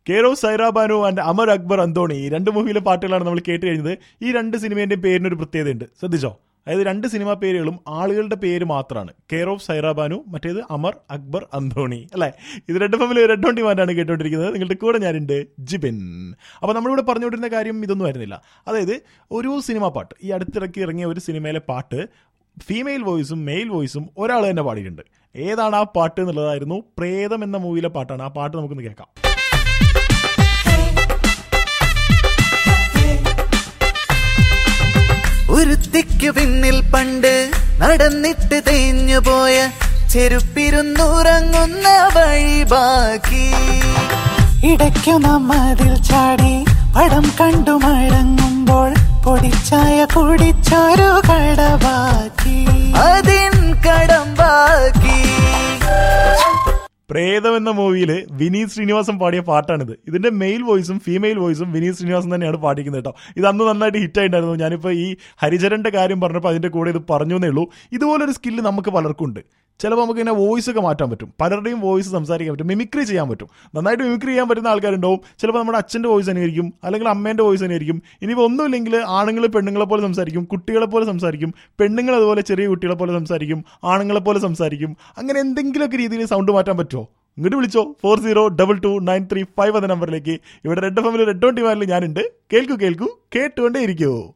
കേരോ Sairabanu and Amar Akbar Anthony ഈ രണ്ട് മൂവിയിലെ പാട്ടുകളാണ് നമ്മൾ കേട്ട് കഴിഞ്ഞത് ഈ രണ്ട് സിനിമേന്റെയും പേരിനൊരു പ്രത്യേകതയുണ്ട് ശ്രദ്ധിച്ചോ അതായത് രണ്ട് സിനിമാ പേരുകളും ആളുകളുടെ പേര് മാത്രമാണ് കെയർ ഓഫ് സൈറാബാനു മറ്റേത് അമർ അക്ബർ അന്തോണി അല്ലേ ഇത് രണ്ട് ഫാമിലി റെഡ് ഓൺ ഡിമാൻഡാണ് കേട്ടോണ്ടിരിക്കുന്നത് നിങ്ങളുടെ കൂടെ ഞാനുണ്ട് ജിബിൻ അപ്പോൾ നമ്മളിവിടെ പറഞ്ഞുകൊണ്ടിരുന്ന കാര്യം ഇതൊന്നും ആയിരുന്നില്ല അതായത് ഒരു സിനിമാ പാട്ട് ഈ അടുത്തിടയ്ക്ക് ഇറങ്ങിയ ഒരു സിനിമയിലെ പാട്ട് ഫീമെയിൽ വോയിസും മെയിൽ വോയിസും ഒരാൾ തന്നെ പാടിയിട്ടുണ്ട് ഏതാണ് ആ പാട്ട് എന്നുള്ളതായിരുന്നു പ്രേതം എന്ന മൂവിയിലെ പാട്ടാണ് ആ പാട്ട് നമുക്കൊന്ന് കേൾക്കാം ഒരുത്തിക്ക് പിന്നിൽ പണ്ട് നടന്നിട്ട് തേഞ്ഞു പോയ ചെരുപ്പിരുന്നുറങ്ങുന്ന വഴി ബാക്കി ഇടയ്ക്കു നമ്മതിൽ ചാടി പടം കണ്ടു മടങ്ങുമ്പോൾ പൊടിച്ചായ കുടിച്ചൊരു കടവാക്കി അതിൻ കടം ബാക്കി പ്രേതം എന്ന മൂവിയിൽ വിനീത് ശ്രീനിവാസൻ പാടിയ പാട്ടാണിത് ഇതിന്റെ മെയിൽ വോയിസും ഫീമെയിൽ വോയിസും വിനീത് ശ്രീനിവാസൻ തന്നെയാണ് പാടിക്കുന്നത് കേട്ടോ ഇത് അന്ന് നന്നായിട്ട് ഹിറ്റ് ആയിട്ടുണ്ടായിരുന്നു ഞാനിപ്പോൾ ഈ ഹരിചരന്റെ കാര്യം പറഞ്ഞപ്പോൾ അതിന്റെ കൂടെ ഇത് പറഞ്ഞു എന്നേ ഉള്ളൂ ഇതുപോലൊരു സ്കില്ല് നമുക്ക് പലർക്കും ഉണ്ട് ചിലപ്പോൾ നമുക്ക് ഇങ്ങനെ വോയിസ് ഒക്കെ മാറ്റാൻ പറ്റും പലരുടെയും വോയിസ് സംസാരിക്കാൻ പറ്റും മിമിക്രി ചെയ്യാൻ പറ്റും നന്നായിട്ട് മിമിക്രി ചെയ്യാൻ പറ്റുന്ന ആൾക്കാരുണ്ടാവും ചിലപ്പോൾ നമ്മുടെ അച്ഛൻ്റെ വോയിസ് അനുകരിക്കും അല്ലെങ്കിൽ അമ്മേൻ്റെ വോയിസ് അനുകരിക്കും ഇനിയിപ്പോൾ ഒന്നുമില്ലെങ്കിൽ ആണുങ്ങൾ പെണ്ണുങ്ങളെ പോലെ സംസാരിക്കും കുട്ടികളെ പോലെ സംസാരിക്കും പെണ്ണുങ്ങൾ അതുപോലെ ചെറിയ കുട്ടികളെ പോലെ സംസാരിക്കും ആണുങ്ങളെ പോലെ സംസാരിക്കും അങ്ങനെ എന്തെങ്കിലുമൊക്കെ രീതിയിൽ സൗണ്ട് മാറ്റാൻ പറ്റുമോ ഇങ്ങോട്ട് വിളിച്ചോ four zero double two nine three five എന്ന നമ്പറിലേക്ക് ഇവിടെ റെഡ് ഫാമിലി റെഡ് ഓൺ ഡിമാൻഡിൽ ഞാനുണ്ട് കേൾക്കൂ കേൾക്കൂ കേട്ടുകൊണ്ടേ ഇരിക്കുമോ